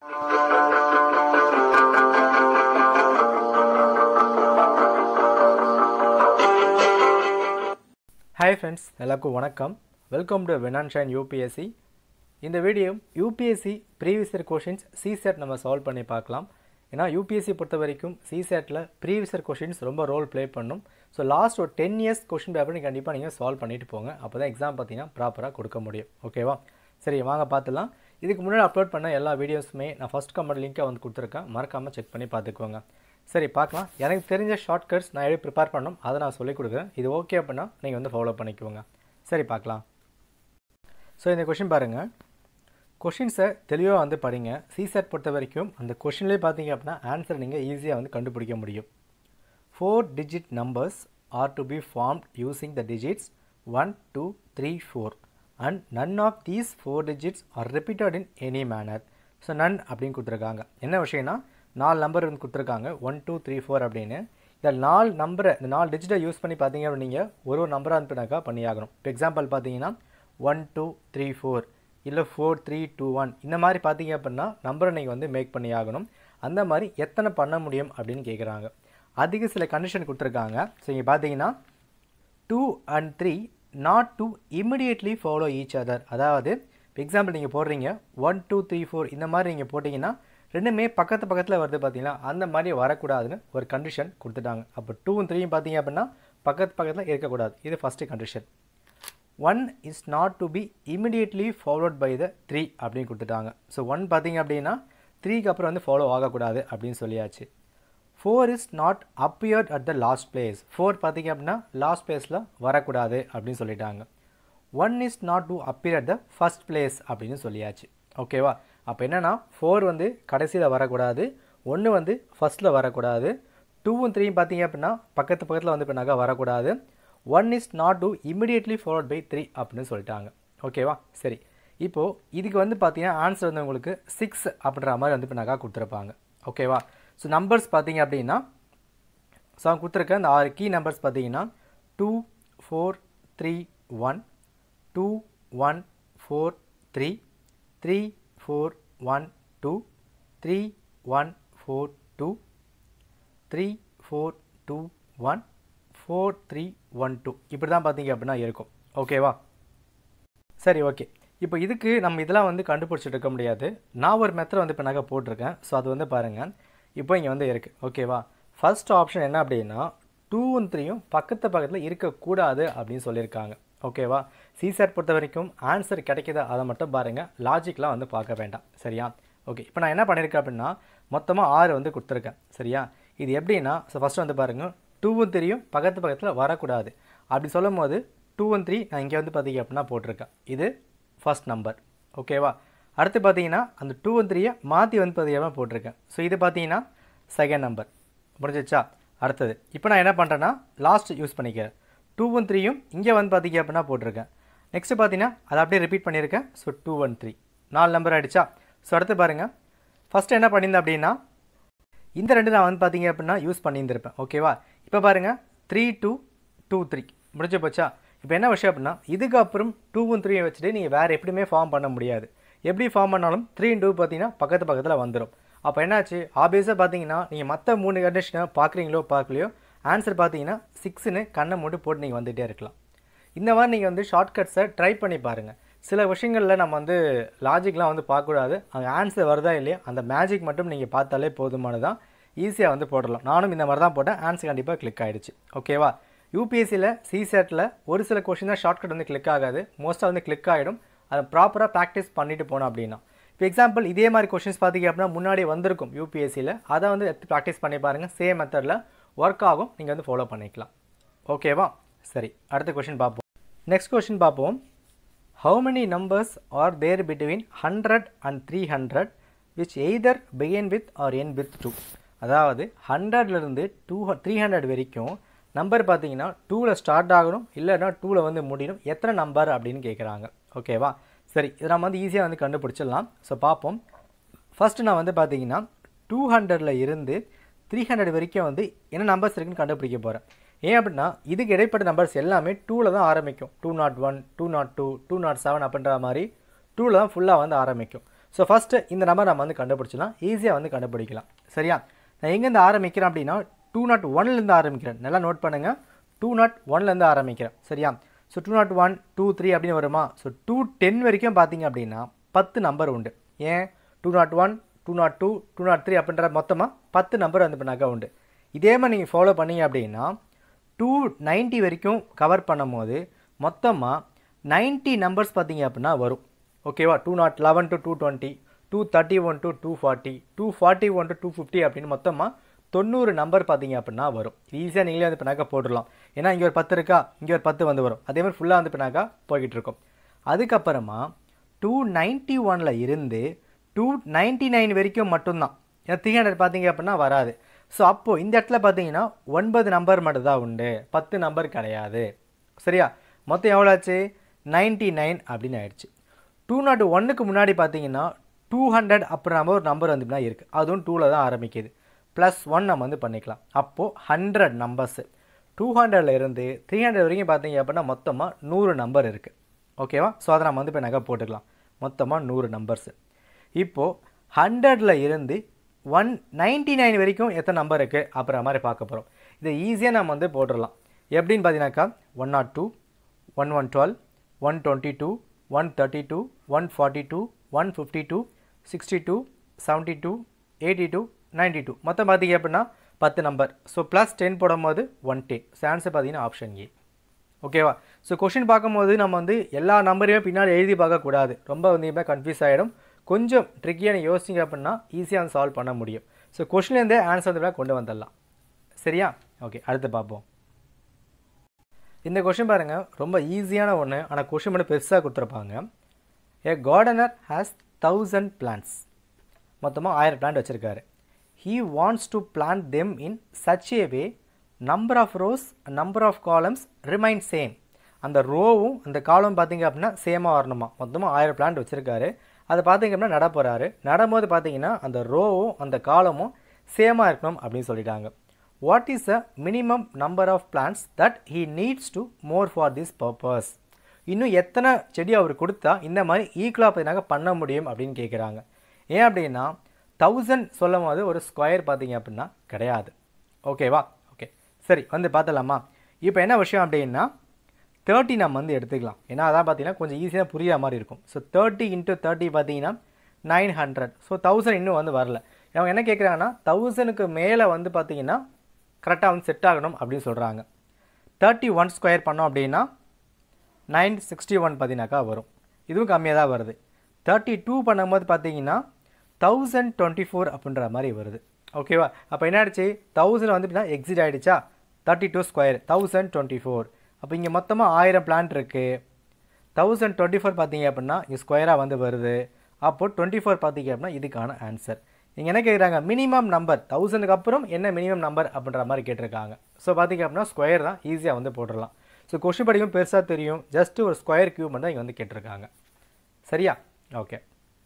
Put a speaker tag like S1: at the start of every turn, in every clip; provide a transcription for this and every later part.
S1: hi friends எல்லாருக்கும் வணக்கம் welcome to வெனான்ஷைன் யூபிஎஸ்சி இந்த video UPSC previous year questions CSAT நம்ம சால்வ் பண்ணி பார்க்கலாம் ஏன்னா யூபிஎஸ்சி பொறுத்த வரைக்கும் சிசெட்டில் ப்ரீவியஸ் இயர் கொஷின்ஸ் ரொம்ப ரோல் ப்ளே பண்ணும் ஸோ லாஸ்ட் ஒரு டென் இயர்ஸ் கொஷின் பேப்பர் நீங்கள் கண்டிப்பாக நீங்கள் சால்வ் பண்ணிட்டு போங்க அப்போ தான் எக்ஸாம் பார்த்தீங்கன்னா ப்ராப்பராக கொடுக்க முடியும் ஓகேவா சரி வாங்க பார்த்துலாம் இதுக்கு முன்னாடி அப்லோட் பண்ண எல்லா வீடியோஸுமே நான் ஃபஸ்ட் கமெண்ட் லிங்க்கை வந்து கொடுத்துருக்கேன் மறக்காமல் செக் பண்ணி பார்த்துக்கோங்க சரி பார்க்கலாம் எனக்கு தெரிஞ்ச ஷார்ட்கட்ஸ் நான் எப்படி ப்ரிப்பேர் பண்ணணும் அதை நான் சொல்லிக் கொடுக்குறேன் இது ஓகே அப்படின்னா நீங்கள் வந்து ஃபாலோ பண்ணிக்கோங்க சரி பார்க்கலாம் ஸோ இந்த கொஷின் பாருங்கள் கொஷின்ஸை தெளிவாக வந்து படிங்க சிசெட் பொறுத்த வரைக்கும் அந்த கொஷின்லேயே பார்த்தீங்க அப்படின்னா ஆன்சர் நீங்கள் ஈஸியாக வந்து கண்டுபிடிக்க முடியும் four digit numbers are to be formed using the digits one two three four and none of these four digits are repeated in any manner so none அப்படின்னு கொடுத்துருக்காங்க என்ன விஷயம்னா நாலு நம்பர் வந்து கொடுத்துருக்காங்க ஒன் டூ த்ரீ ஃபோர் அப்படின்னு இதில் நாலு நம்பரை இந்த நாலு டிஜிட்டை யூஸ் பண்ணி பார்த்தீங்க அப்படின்னு நீங்கள் ஒரு ஒரு நம்பராக அனுப்பினாக்கா பண்ணியாகணும் இப்போ எக்ஸாம்பிள் பார்த்தீங்கன்னா ஒன் டூ த்ரீ ஃபோர் இல்லை ஃபோர் த்ரீ டூ ஒன் இந்த மாதிரி பார்த்தீங்க அப்படின்னா நம்பரை நீங்கள் வந்து மேக் பண்ணி ஆகணும் அந்த மாதிரி எத்தனை பண்ண முடியும் அப்படின்னு கேட்குறாங்க அதிக சில கண்டிஷன் கொடுத்துருக்காங்க ஸோ இங்கே பார்த்தீங்கன்னா two and three not to immediately follow each other அதாவது இப்போ எக்ஸாம்பிள் நீங்கள் போடுறீங்க ஒன் டூ த்ரீ ஃபோர் இந்த மாதிரி நீங்கள் போட்டிங்கன்னா ரெண்டுமே பக்கத்து பக்கத்தில் வருது பார்த்தீங்களா அந்த மாதிரி வரக்கூடாதுன்னு ஒரு கண்டிஷன் கொடுத்துட்டாங்க அப்போ டூவும் த்ரீயும் பார்த்தீங்க அப்படின்னா பக்கத்து பக்கத்தில் இருக்கக்கூடாது இது first condition one is not to be immediately followed by the three அப்படின்னு கொடுத்துட்டாங்க ஸோ ஒன் பார்த்தீங்க அப்படின்னா த்ரீக்கு அப்புறம் வந்து ஃபாலோ ஆகக்கூடாது அப்படின்னு சொல்லியாச்சு four is not appeared at the last place four பார்த்தீங்க அப்படின்னா லாஸ்ட் பிளேஸில் வரக்கூடாது அப்படின்னு சொல்லிட்டாங்க one is not to appear at the first place அப்படின்னு சொல்லியாச்சு ஓகேவா அப்போ என்னென்னா ஃபோர் வந்து கடைசியில் வரக்கூடாது ஒன்று வந்து ஃபஸ்ட்டில் வரக்கூடாது டூவும் த்ரீயும் பார்த்தீங்க அப்படின்னா பக்கத்து பக்கத்தில் வந்து பின்னாக்கா வரக்கூடாது one is not to immediately followed by three அப்படின்னு சொல்லிட்டாங்க ஓகேவா சரி இப்போது இதுக்கு வந்து பார்த்தீங்கன்னா ஆன்சர் வந்து உங்களுக்கு சிக்ஸ் அப்படின்ற மாதிரி வந்து பின்னாக்கா கொடுத்துருப்பாங்க ஓகேவா ஸோ நம்பர்ஸ் பார்த்தீங்க அப்படின்னா ஸோ அவங்க கொடுத்துருக்க இந்த ஆறு கீ நம்பர்ஸ் பார்த்தீங்கன்னா two four three one two one four three three four one two three one four two three four two one four three one two இப்படி தான் பார்த்தீங்க அப்படின்னா இருக்கும் ஓகேவா சரி ஓகே இப்போ இதுக்கு நம்ம இதெல்லாம் வந்து கண்டுபிடிச்சிட்டு இருக்க முடியாது நான் ஒரு மெத்தட் வந்து இப்போ நாங்கள் போட்டிருக்கேன் ஸோ அது வந்து பாருங்கள் இப்போ இங்கே வந்து இருக்குது ஓகேவா ஃபர்ஸ்ட் ஆப்ஷன் என்ன அப்படின்னா டூவும் த்ரீயும் பக்கத்து பக்கத்தில் இருக்கக்கூடாது அப்படின்னு சொல்லியிருக்காங்க ஓகேவா சிசெட் பொறுத்த வரைக்கும் ஆன்சர் கிடைக்குதா அதை மட்டும் பாருங்கள் லாஜிக்லாம் வந்து பார்க்க வேண்டாம் சரியா ஓகே இப்போ நான் என்ன பண்ணியிருக்கேன் அப்படின்னா மொத்தமாக ஆறு வந்து கொடுத்துருக்கேன் சரியா இது எப்படின்னா ஸோ ஃபஸ்ட்டு வந்து பாருங்கள் டூவும் த்ரீயும் பக்கத்து பக்கத்தில் வரக்கூடாது அப்படி சொல்லும் போது டூ ஒன் த்ரீ நான் இங்கே வந்து பார்த்தீங்க அப்படின்னா போட்டிருக்கேன் இது ஃபஸ்ட் நம்பர் ஓகேவா அடுத்து பார்த்தீங்கன்னா அந்த டூ ஒன் த்ரீயை மாற்றி வந்து பார்த்தீங்கன்னா போட்டிருக்கேன் ஸோ இது பார்த்தீங்கன்னா செகண்ட் நம்பர் முடிஞ்சிச்சா அடுத்தது இப்போ நான் என்ன பண்ணுறேன்னா லாஸ்ட் யூஸ் பண்ணிக்கிறேன் டூ ஒன் த்ரீயும் இங்கே வந்து பார்த்தீங்க அப்படின்னா போட்டிருக்கேன் நெக்ஸ்ட்டு பார்த்தீங்கன்னா அதை அப்படியே ரிப்பீட் பண்ணியிருக்கேன் ஸோ டூ ஒன் த்ரீ நாலு நம்பர் ஆகிடுச்சா ஸோ அடுத்து பாருங்கள் ஃபஸ்ட்டு என்ன பண்ணியிருந்தேன் அப்படின்னா இந்த ரெண்டு நான் வந்து பார்த்தீங்க அப்படின்னா யூஸ் பண்ணியிருந்திருப்பேன் ஓகேவா இப்போ பாருங்கள் த்ரீ டூ டூ த்ரீ முடிஞ்சு போச்சா இப்போ என்ன விஷயம் அப்படின்னா இதுக்கப்புறம் டூவும் த்ரீயை வச்சுட்டு நீங்கள் வேறு எப்படியுமே ஃபார்ம் பண்ண முடியாது எப்படி ஃபார்ம் பண்ணாலும் த்ரீ டூ பார்த்தீங்கன்னா பக்கத்து பக்கத்தில் வந்துடும் அப்போ என்னாச்சு ஆப்வியஸாக பார்த்தீங்கன்னா நீங்கள் மற்ற மூணு கண்டிஷனை பார்க்குறீங்களோ பார்க்கலையோ ஆன்சர் பார்த்தீங்கன்னா சிக்ஸ்னு கண்ணை மூட்டு போட்டு நீங்கள் வந்துகிட்டே இருக்கலாம் இந்த மாதிரி நீங்கள் வந்து ஷார்ட்கட்ஸை ட்ரை பண்ணி பாருங்கள் சில விஷயங்களில் நம்ம வந்து லாஜிக்லாம் வந்து பார்க்கக்கூடாது அங்கே ஆன்சர் வருதா இல்லையா அந்த மேஜிக் மட்டும் நீங்கள் பார்த்தாலே போதுமானதான் ஈஸியாக வந்து போடலாம் நானும் இந்த மாதிரி தான் போட்டேன் ஆன்சர் கண்டிப்பாக கிளிக் ஆகிடுச்சு ஓகேவா யூபிஎஸ்சியில் சிசெட்டில் ஒரு சில கொஷின் தான் ஷார்ட்கட் வந்து கிளிக் ஆகாது மோஸ்ட்டாக வந்து கிளிக் ஆகிடும் அதை ப்ராப்பராக ப்ராக்டிஸ் பண்ணிட்டு போனோம் அப்படின்னா இப்போ எக்ஸாம்பிள் இதே மாதிரி கொஷின்ஸ் பார்த்தீங்க அப்படின்னா முன்னாடி வந்திருக்கும் யூபிஎஸ்சியில் அதை வந்து எடுத்து ப்ராக்டிஸ் பண்ணி பாருங்கள் சேம் மெத்தடில் ஒர்க் ஆகும் நீங்கள் வந்து ஃபாலோ பண்ணிக்கலாம் ஓகேவா சரி அடுத்த கொஷின் பார்ப்போம் நெக்ஸ்ட் கொஷின் பார்ப்போம் how many numbers are there between hundred and three hundred which either begin with or end with two அதாவது ஹண்ட்ரட்லேருந்து டூ த்ரீ ஹண்ட்ரட் வரைக்கும் நம்பர் பார்த்தீங்கன்னா டூவில் ஸ்டார்ட் ஆகணும் இல்லைன்னா டூவில் வந்து முடியணும் எத்தனை நம்பர் அப்படின்னு கேட்குறாங்க ஓகேவா சரி இதை நம்ம வந்து ஈஸியாக வந்து கண்டுபிடிச்சிடலாம் ஸோ பார்ப்போம் ஃபஸ்ட்டு நான் வந்து பார்த்தீங்கன்னா டூ ஹண்ட்ரடில் இருந்து த்ரீ ஹண்ட்ரட் வரைக்கும் வந்து என்ன நம்பர்ஸ் இருக்குன்னு கண்டுபிடிக்க போகிறேன் ஏன் அப்படின்னா இதுக்கு இடைப்பட்ட நம்பர்ஸ் எல்லாமே டூவில் தான் ஆரம்பிக்கும் two naught one two naught two two naught seven அப்படின்ற மாதிரி டூவில் தான் ஃபுல்லாக வந்து ஆரம்பிக்கும் ஸோ ஃபஸ்ட்டு இந்த நம்பர் நம்ம வந்து கண்டுபிடிச்சலாம் ஈஸியாக வந்து கண்டுபிடிக்கலாம் சரியா நான் எங்கேருந்து ஆரம்பிக்கிறேன் அப்படின்னா டூ நாட் ஒன்லேருந்து ஆரம்பிக்கிறேன் நல்லா நோட் பண்ணுங்கள் டூ நாட் ஒன்லேருந்து ஆரம்பிக்கிறேன் சரியா so two naught one two three அப்படின்னு வருமா ஸோ டூ டென் வரைக்கும் பார்த்தீங்க அப்படின்னா பத்து நம்பர் உண்டு ஏன் two naught one two naught two two naught three அப்படின்ற மொத்தமாக பத்து நம்பர் வந்து பண்ணாக்கா உண்டு இதே மாதிரி நீங்கள் ஃபாலோ பண்ணீங்க அப்படின்னா டூ நைன்ட்டி வரைக்கும் கவர் பண்ணும்போது மொத்தமாக நைன்ட்டி நம்பர்ஸ் பார்த்தீங்க அப்படின்னா வரும் ஓகேவா two naught eleven to two twenty two thirty one to two forty two forty one to two fifty அப்படின்னு மொத்தமாக தொண்ணூறு நம்பர் பார்த்தீங்க அப்படின்னா வரும் ஈஸியாக நீங்களே வந்து பின்னாக்கா போட்டுடலாம் ஏன்னா இங்கே ஒரு பத்து இருக்கா இங்கே ஒரு பத்து வந்து வரும் அதே மாதிரி ஃபுல்லாக வந்து பின்னாக்கா போய்கிட்டு இருக்கும் அதுக்கப்புறமா டூ நைன்ட்டி ஒனில் இருந்து டூ நைன்ட்டி நைன் வரைக்கும் மட்டும்தான் ஏன்னா த்ரீ ஹண்ட்ரட் பார்த்தீங்க அப்படின்னா வராது ஸோ அப்போது இந்த இடத்துல பார்த்தீங்கன்னா ஒன்பது நம்பர் மட்டும் தான் உண்டு பத்து நம்பர் கிடையாது சரியா மொத்தம் எவ்வளோ ஆச்சு நைன்ட்டி நைன் அப்படின்னு ஆயிடுச்சு டூ நாட் ஒன்னுக்கு முன்னாடி பார்த்தீங்கன்னா டூ ஹண்ட்ரட் அப்புறம் நம்ம ஒரு நம்பர் வந்து இருக்குது அதுவும் டூவில் தான் ஆரம்பிக்குது ப்ளஸ் ஒன் நம்ம வந்து பண்ணிக்கலாம் அப்போது ஹண்ட்ரட் நம்பர்ஸு டூ ஹண்ட்ரட்ல இருந்து த்ரீ ஹண்ட்ரட் வரைக்கும் பார்த்தீங்க அப்படின்னா மொத்தமாக நூறு நம்பர் இருக்குது ஓகேவா ஸோ அதை நம்ம வந்து இப்போ நகை போட்டுக்கலாம் மொத்தமாக நூறு நம்பர்ஸு இப்போது ஹண்ட்ரடில் இருந்து ஒன் நைன்ட்டி நைன் வரைக்கும் எத்தனை நம்பர் இருக்குது அப்புறம் மாதிரி பார்க்க போகிறோம் இதை ஈஸியாக நம்ம வந்து போட்டுடலாம் எப்படின்னு பார்த்தீங்கன்னாக்கா one naught two one one twelve one twenty two one thirty two one forty two one fifty two sixty two seventy two eighty two ninety two மொத்தம் பார்த்தீங்க அப்படின்னா பத்து நம்பர் ஸோ ப்ளஸ் டென் போடும்போது ஒன் டென் ஸோ ஆன்சர் பார்த்தீங்கன்னா option A ஓகேவா so question பார்க்கும்போது நம்ம வந்து எல்லா நம்பரையுமே பின்னாடி எழுதி பார்க்கக்கூடாது ரொம்ப வந்து கன்ஃபியூஸ் ஆகிடும் கொஞ்சம் ட்ரிக்கியாக நீங்கள் யோசிச்சிங்க அப்படின்னா ஈஸியாக வந்து சால்வ் பண்ண முடியும் ஸோ கொஷின்லேருந்தே ஆன்சர் வந்து கொண்டு வந்துடலாம் சரியா ஓகே அடுத்து பார்ப்போம் இந்த கொஷின் பாருங்கள் ரொம்ப ஈஸியான ஒன்று ஆனால் கொஷின் மட்டும் பெருசாக கொடுத்துருப்பாங்க a gardener has thousand plans மொத்தமாக ஆயிரம் பிளான்ட் வச்சுருக்காரு he wants to plant them in such a way number of rows number of columns remain same அந்த ரோவும் அந்த காலம் பார்த்தீங்க அப்படின்னா சேமாக வரணுமா மொத்தமாக ஆயிரம் பிளான்ட் வச்சுருக்காரு அதை பார்த்தீங்க அப்படின்னா நட போகிறாரு நடும்போது பார்த்தீங்கன்னா அந்த ரோவும் அந்த காலமும் சேமாக இருக்கணும் அப்படின்னு சொல்லிட்டாங்க what is a minimum number of plans that he needs to more for this purpose இன்னும் எத்தனை செடி அவர் கொடுத்தா இந்த மாதிரி ஈக்குவலாக பார்த்தீங்கன்னா பண்ண முடியும் அப்படின்னு கேட்குறாங்க ஏன் அப்படின்னா தௌசண்ட் சொல்லும் போது ஒரு ஸ்கொயர் பார்த்தீங்க அப்படின்னா கிடையாது ஓகேவா ஓகே சரி வந்து பார்த்தலாமா இப்போ என்ன விஷயம் அப்படின்னா தேர்ட்டி நம்ம வந்து எடுத்துக்கலாம் ஏன்னா அதான் பார்த்தீங்கன்னா கொஞ்சம் ஈஸியாக புரியாத மாதிரி இருக்கும் ஸோ தேர்ட்டி இன்ட்டு தேர்ட்டி பார்த்தீங்கன்னா நைன் ஹண்ட்ரட் ஸோ தௌசண்ட் இன்னும் வந்து வரல அவங்க என்ன கேட்குறாங்கன்னா தௌசண்ட்க்கு மேலே வந்து பார்த்தீங்கன்னா கரெக்டாக வந்து செட் ஆகணும் அப்படின்னு சொல்கிறாங்க தேர்ட்டி ஒன் ஸ்கொயர் பண்ணோம் அப்படின்னா நைன் சிக்ஸ்டி ஒன் பார்த்தீங்கன்னாக்கா வரும் இதுவும் கம்மியாக தான் வருது தேர்ட்டி டூ பண்ணும்போது பார்த்தீங்கன்னா தௌசண்ட் டுவெண்ட்டி ஃபோர் அப்படின்ற மாதிரி வருது ஓகேவா அப்போ என்ன ஆயிடுச்சு தௌசண்ட் வந்து பார்த்தீங்கன்னா எக்ஸிட் ஆகிடுச்சா thirty two square thousand twenty four அப்போ இங்கே மொத்தமாக ஆயிரம் பிளான்ட் இருக்குது தௌசண்ட் டுவெண்ட்டி ஃபோர் பார்த்தீங்க அப்படின்னா இங்கே ஸ்கொயராக வந்து வருது அப்போது டுவெண்ட்டி ஃபோர் பார்த்தீங்க அப்படின்னா இதுக்கான ஆன்சர் நீங்கள் என்ன கேட்குறாங்க மினிமம் நம்பர் தௌசண்ட்க்கு அப்புறம் என்ன மினிமம் நம்பர் அப்படின்ற மாதிரி கேட்டிருக்காங்க ஸோ பார்த்தீங்க அப்படின்னா ஸ்கொயர் தான் ஈஸியாக வந்து போட்டுடலாம் ஸோ கொஷின் படிக்கும் பெருசாக தெரியும் ஜஸ்ட் ஒரு ஸ்கொயர் கியூப் மட்டும் இங்கே வந்து கேட்டிருக்காங்க சரியா ஓகே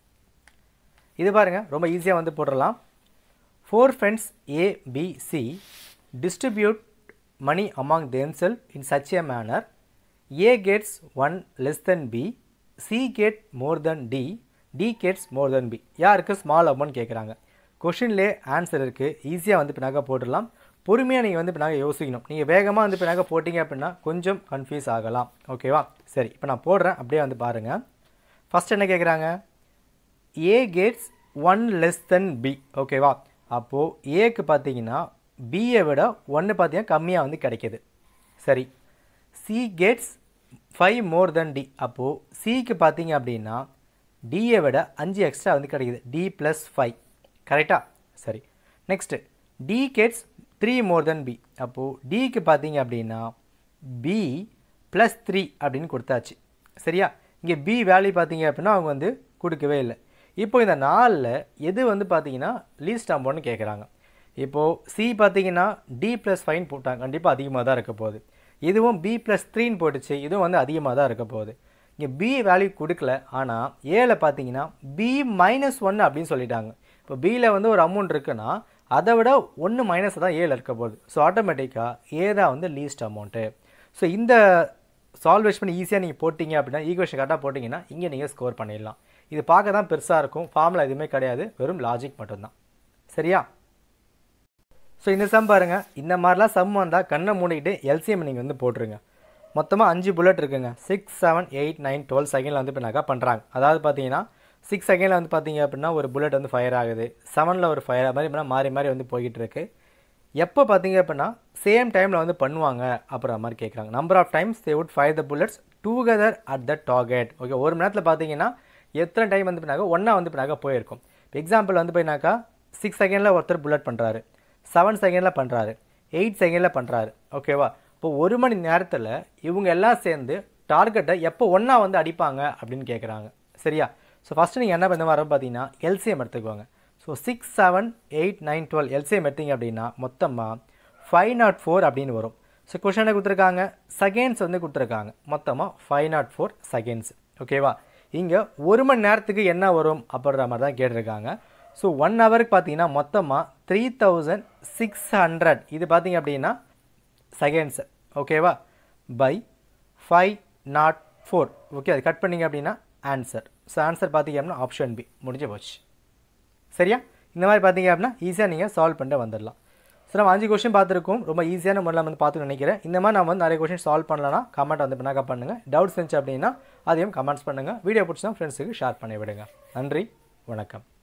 S1: இது பாருங்கள் ரொம்ப ஈஸியாக வந்து போட்டுடலாம் four friends A B C distribute money among themselves in such a manner A gets one less than B C get more than D D gets more than B யாருக்கு ஸ்மால் அமௌண்ட் கேட்குறாங்க கொஷின்லே answer இருக்குது ஈஸியாக வந்து பின்னாக போட்டுடலாம் பொறுமையாக நீங்கள் வந்து பின்னாக யோசிக்கணும் நீங்கள் வேகமாக வந்து பின்னாக போட்டிங்க அப்படின்னா கொஞ்சம் கன்ஃபியூஸ் ஆகலாம் ஓகேவா சரி இப்போ நான் போடுறேன் அப்படியே வந்து பாருங்கள் ஃபஸ்ட் என்ன கேட்குறாங்க A gets one less than B ஓகேவா அப்போது ஏக்கு பார்த்தீங்கன்னா பியை விட ஒன்று பார்த்தீங்கன்னா கம்மியாக வந்து கிடைக்கிது சரி C gets five more than D அப்போது சிக்கு பார்த்தீங்க அப்படின்னா டியை விட அஞ்சு எக்ஸ்ட்ரா வந்து கிடைக்குது டி ப்ளஸ் ஃபைவ் கரெக்டாக சரி next D gets three more than B அப்போது டிக்கு பார்த்தீங்க அப்படின்னா பி ப்ளஸ் த்ரீ அப்படின்னு கொடுத்தாச்சு சரியா இங்கே பி வேல்யூ பார்த்தீங்க அப்படின்னா அவங்க வந்து கொடுக்கவே இல்லை இப்போ இந்த நாலில் எது வந்து பார்த்தீங்கன்னா லீஸ்ட் அமௌண்ட்னு கேட்குறாங்க இப்போது சி பார்த்தீங்கன்னா டி ப்ளஸ் ஃபைன் போட்டாங்க கண்டிப்பாக அதிகமாக தான் இருக்க போகுது இதுவும் பி ப்ளஸ் த்ரீன்னு போட்டுச்சு இதுவும் வந்து அதிகமாக தான் இருக்க போகுது இங்கே பி வேல்யூ கொடுக்கல ஆனால் ஏல பார்த்தீங்கன்னா பி மைனஸ் ஒன்று அப்படின்னு சொல்லிட்டாங்க இப்போ பியில் வந்து ஒரு அமௌண்ட் இருக்குன்னா அதை விட ஒன்று மைனஸ் தான் ஏல இருக்க போகுது ஸோ ஆட்டோமேட்டிக்காக ஏ தான் வந்து லீஸ்ட் அமௌண்ட்டு ஸோ இந்த சால்வேஷன் பண்ணி ஈஸியாக நீங்கள் போட்டிங்க அப்படின்னா ஈக்குவேஷன் கரெக்டாக போட்டிங்கன்னா இங்கே நீங்கள் ஸ்கோர் பண்ணிடலாம் இது பார்க்க தான் பெருசாக இருக்கும் ஃபார்முலா எதுவுமே கிடையாது வெறும் லாஜிக் மட்டும்தான் சரியா ஸோ இந்த சம் பாருங்கள் இந்த மாதிரிலாம் சம் வந்தால் கண்ணை மூடிக்கிட்டு எல்சிஎம் நீங்கள் வந்து போட்டுருங்க மொத்தமாக அஞ்சு புல்லட் இருக்குங்க six seven eight nine twelve செகண்டில் வந்து இப்போ நகா பண்ணுறாங்க அதாவது பார்த்தீங்கன்னா சிக்ஸ் செகண்டில் வந்து பார்த்தீங்க அப்படின்னா ஒரு புல்லட் வந்து ஃபயர் ஆகுது செவனில் ஒரு ஃபயர் மாதிரி இப்படின்னா மாறி மாறி வந்து போய்கிட்டு இருக்கு எப்போ பார்த்தீங்க அப்படின்னா சேம் டைமில் வந்து பண்ணுவாங்க அப்புறம் மாதிரி கேட்குறாங்க number of times they would fire the bullets together at the target okay ஒரு மணி நேரத்தில் பார்த்தீங்கன்னா எத்தனை டைம் வந்து பின்னாக்கா ஒன்றா வந்து பின்னாக்கா போயிருக்கும் இப்போ எக்ஸாம்பிள் வந்து போயினாக்கா சிக்ஸ் செகண்டில் ஒருத்தர் புல்லட் பண்ணுறாரு செவன் செகண்டில் பண்ணுறாரு எயிட் செகண்டில் பண்ணுறாரு ஓகேவா இப்போ ஒரு மணி நேரத்தில் இவங்க எல்லாம் சேர்ந்து டார்கெட்டை எப்போ ஒன்றா வந்து அடிப்பாங்க அப்படின்னு கேட்குறாங்க சரியா ஸோ ஃபஸ்ட்டு நீங்கள் என்ன பண்ண வர பார்த்தீங்கன்னா எல்சிஎம் எடுத்துக்கோங்க so six seven eight nine twelve LCM எடுத்தீங்க அப்படின்னா மொத்தமாக ஃபைவ் நாட் ஃபோர் அப்படின்னு வரும் ஸோ கொஷனை கொடுத்துருக்காங்க செகண்ட்ஸ் வந்து கொடுத்துருக்காங்க மொத்தமாக ஃபைவ் நாட் ஃபோர் செகண்ட்ஸ் ஓகேவா இங்கே ஒரு மணி நேரத்துக்கு என்ன வரும் அப்படின்ற மாதிரி தான் கேட்டிருக்காங்க ஸோ ஒன் ஹவருக்கு பார்த்தீங்கன்னா மொத்தமாக த்ரீ தௌசண்ட் சிக்ஸ் ஹண்ட்ரட் இது பார்த்தீங்க அப்படின்னா செகண்ட்ஸ் ஓகேவா by five naught four okay அது கட் பண்ணிங்க அப்படின்னா ஆன்சர் ஸோ ஆன்சர் பார்த்தீங்க அப்படின்னா ஆப்ஷன் பி முடிஞ்சு போச்சு சரியா இந்த மாதிரி பார்த்தீங்க அப்படின்னா ஈஸியாக நீங்கள் சால்வ் பண்ணிட்டு வந்துடலாம் ஸோ நம்ம அஞ்சு கொஷின் பார்த்துருக்கோம் ரொம்ப ஈஸியான முறையில் வந்து பார்த்து நினைக்கிறேன் இந்த மாதிரி நம்ம வந்து நிறைய கொஷின் சால்வ் பண்ணலன்னா கமெண்ட் வந்து பண்ணாக்க பண்ணுங்கள் டவுட்ஸ் இருந்துச்சு அப்படின்னா அதையும் கமெண்ட்ஸ் பண்ணுங்கள் வீடியோ பிடிச்சா ஃப்ரெண்ட்ஸுக்கு ஷேர் பண்ணி விடுங்க நன்றி வணக்கம்